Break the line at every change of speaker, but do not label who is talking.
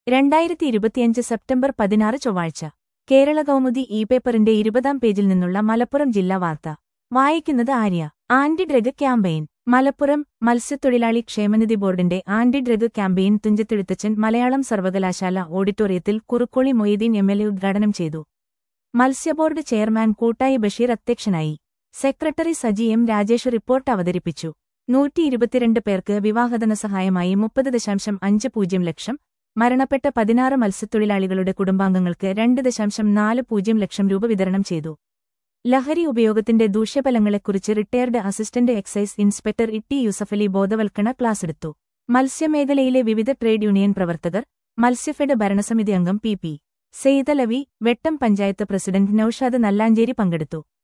രണ്ടായിരത്തി ഇരുപത്തിയഞ്ച് സെപ്റ്റംബർ പതിനാറ് ചൊവ്വാഴ്ച കേരള കൗമുദി ഇ പേപ്പറിന്റെ ഇരുപതാം പേജിൽ നിന്നുള്ള മലപ്പുറം ജില്ലാ വാർത്ത വായിക്കുന്നത് Arya anti drug campaign Malappuram മത്സ്യത്തൊഴിലാളി ക്ഷേമനിധി ബോർഡിന്റെ anti drug campaign Thunchathezhuthachan Malayalam സർവകലാശാല ഓഡിറ്റോറിയത്തിൽ Kurukkoli Moideen M L A ഉദ്ഘാടനം ചെയ്തു മത്സ്യബോർഡ് ചെയർമാൻ കൂട്ടായി ബഷീർ അധ്യക്ഷനായി secretary Saji M Rajesh report അവതരിപ്പിച്ചു നൂറ്റി ഇരുപത്തിരണ്ട് പേർക്ക് വിവാഹധന സഹായമായി മുപ്പത് ദശാംശം അഞ്ച് പൂജ്യം ലക്ഷം മരണപ്പെട്ട പതിനാറ് മത്സ്യത്തൊഴിലാളികളുടെ കുടുംബാംഗങ്ങൾക്ക് രണ്ട് ദശാംശം നാല് പൂജ്യം ലക്ഷം രൂപ വിതരണം ചെയ്തു ലഹരി ഉപയോഗത്തിന്റെ ദൂഷ്യഫലങ്ങളെക്കുറിച്ച് retired assistant excise inspector Itty Yusuffali ബോധവൽക്കരണ ക്ലാസെടുത്തു മത്സ്യമേഖലയിലെ വിവിധ ട്രേഡ് യൂണിയൻ പ്രവർത്തകർ മത്സ്യഫെഡ് ഭരണസമിതി അംഗം പി പി സെയ്തലവി വെട്ടം പഞ്ചായത്ത് പ്രസിഡന്റ് നൌഷാദ് നല്ലാഞ്ചേരി പങ്കെടുത്തു